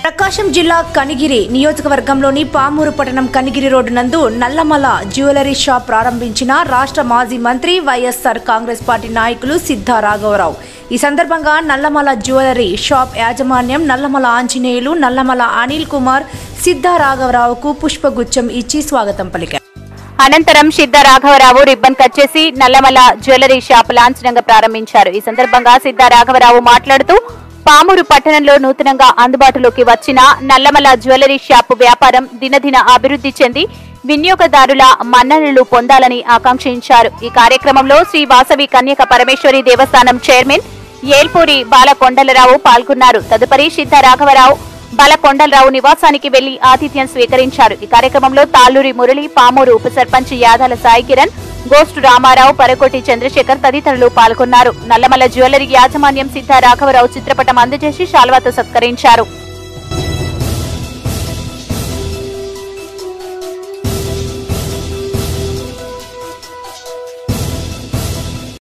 ప్రకాశం జిల్లా కనిగిరి నియోజకవర్గంలోని పామూరు పట్టణం కనిగిరి రోడ్డు నందు నల్లమల జ్యువెలరీ షాప్ ప్రారంభించిన రాష్ట్ర మాజీ మంత్రి వైఎస్ఆర్ కాంగ్రెస్ పార్టీ నాయకులు సిద్ధా రాఘవరావు ఈ సందర్భంగా నల్లమల జ్యువెలరీ షాప్ యాజమాన్యం నల్లమల ఆంజనేయులు నల్లమల అనిల్ కుమార్ సిద్ధా రాఘవరావుకు పుష్పగుచ్చం ఇచ్చి స్వాగతం పలికారు అనంతరం సిద్ధ రాఘవరావు రిబ్బన్ కట్ చేసి నల్లమల జ్యువెలరీ షాప్ లాంఛనంగా ప్రారంభించారు ఈ సందర్భంగా సిద్ధ రాఘవరావు మాట్లాడుతూ పామూరు పట్టణంలో నూతనంగా అందుబాటులోకి వచ్చిన నల్లమల జ్యువెలరీ షాప్ వ్యాపారం దినదిన అభివృద్ధి చెంది వినియోగదారుల మన్ననలు పొందాలని ఆకాంక్షించారు ఈ కార్యక్రమంలో శ్రీ వాసవి కన్యక పరమేశ్వరి దేవస్థానం చైర్మన్ ఏల్పూరి బాలకొండలరావు పాల్గొన్నారు తదుపరి సిద్ధ రాఘవరావు బాలకొండలరావు నివాసానికి వెళ్లి ఆతిథ్యం స్వీకరించారు ఈ కార్యక్రమంలో తాళ్లూరి మురళి పామూరు ఉప సర్పంచ్ యాదాల సాయి కిరణ్ గోస్టు రామారావు పరకోటి చంద్రశేఖర్ తదితరులు పాల్గొన్నారు నల్లమల జ్యువెలరీ యాజమాన్యం సిద్ధ రాఘవరావు చిత్రపటం అందజేసి శాల్వాతో సత్కరించారు